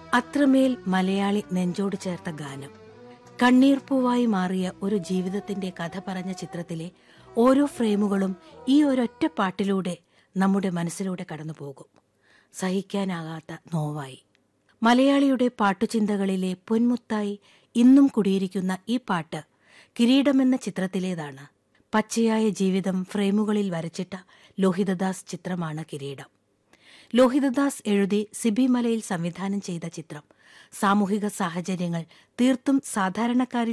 അത്രമേൽ മലയാളി നെഞ്ചോട് ചേർത്ത ഗാനം കണ്ണീർപ്പൂവായി മാറിയ ഒരു ജീവിതത്തിന്റെ കഥ പറഞ്ഞ ചിത്രത്തിലെ ഓരോ ഫ്രെയിമുകളും ഈ ഒരൊറ്റ പാട്ടിലൂടെ നമ്മുടെ മനസ്സിലൂടെ കടന്നുപോകും സഹിക്കാനാകാത്ത നോവായി മലയാളിയുടെ പാട്ടുചിന്തകളിലെ പൊന്മുത്തായി ഇന്നും കുടിയിരിക്കുന്ന ഈ പാട്ട് കിരീടമെന്ന ചിത്രത്തിലേതാണ് പച്ചയായ ജീവിതം ഫ്രെയിമുകളിൽ വരച്ചിട്ട ലോഹിതദാസ് ചിത്രമാണ് കിരീടം ലോഹിതദാസ് എഴുതി സിബി മലയിൽ സംവിധാനം ചെയ്ത ചിത്രം സാമൂഹിക സാഹചര്യങ്ങൾ തീർത്തും സാധാരണക്കാരിൽ